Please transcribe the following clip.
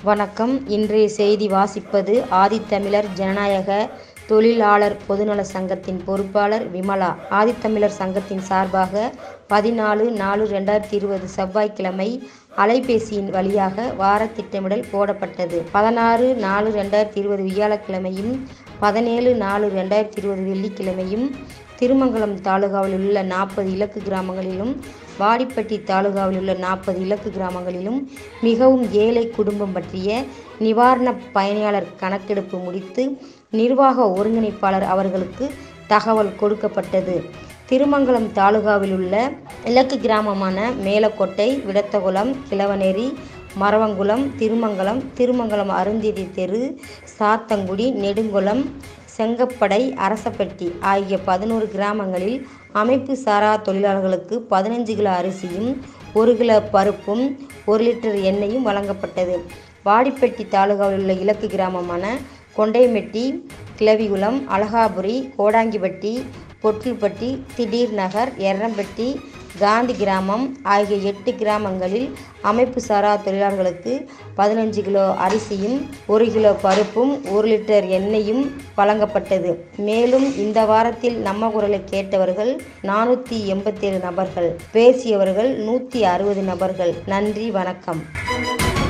வணக்கம் இன்றைய செய்தி வாசிப்பது ஆதித்தமிழர் ஜனநாயக தொழிலாளர் பொதுநல சங்கத்தின் பொறுப்பாளர் விமலா ஆதித்தமிழர் சங்கத்தின் சார்பாக பதினாலு நாலு ரெண்டாயிரத்தி இருபது செவ்வாய்க்கிழமை அலைபேசியின் வழியாக வார திட்டமிடல் போடப்பட்டது பதினாறு நாலு ரெண்டாயிரத்தி இருபது வியாழக்கிழமையும் பதினேழு நாலு ரெண்டாயிரத்தி இருபது வெள்ளிக்கிழமையும் திருமங்கலம் தாலுகாவில் உள்ள நாற்பது இலக்கு கிராமங்களிலும் வாடிப்பட்டி தாலுகாவில் உள்ள நாற்பது இலக்கு கிராமங்களிலும் மிகவும் ஏழை குடும்பம் பற்றிய நிவாரண பயனாளர் கணக்கெடுப்பு முடித்து நிர்வாக ஒருங்கிணைப்பாளர் அவர்களுக்கு தகவல் கொடுக்கப்பட்டது திருமங்கலம் தாலுகாவில் உள்ள இலக்கு கிராமமான மேலக்கோட்டை விடத்தகுளம் கிழவனேரி மரவங்குளம் திருமங்கலம் திருமங்கலம் அருந்ததி தெரு சாத்தங்குடி நெடுங்குளம் செங்கப்படை அரசப்பட்டி ஆகிய பதினோரு கிராமங்களில் அமைப்பு சாரா தொழிலாளர்களுக்கு பதினஞ்சு கிலோ அரிசியும் ஒரு கிலோ பருப்பும் ஒரு லிட்டர் எண்ணெயும் வழங்கப்பட்டது வாடிப்பட்டி தாலுகாவில் உள்ள இலக்கு கிராமமான கொண்டைமெட்டி கிளவிகுளம் அழகாபுரி கோடாங்கிப்பட்டி பொட்டில்பட்டி திடீர் நகர் எர்ரம்பட்டி காந்தி கிராமம் ஆகிய எட்டு கிராமங்களில் அமைப்பு சாரா தொழிலாளர்களுக்கு பதினஞ்சு கிலோ அரிசியும் ஒரு கிலோ பருப்பும் ஒரு லிட்டர் எண்ணெயும் வழங்கப்பட்டது மேலும் இந்த வாரத்தில் நம்ம குரலை கேட்டவர்கள் நானூற்றி எண்பத்தேழு நபர்கள் பேசியவர்கள் நூற்றி அறுபது நபர்கள் நன்றி வணக்கம்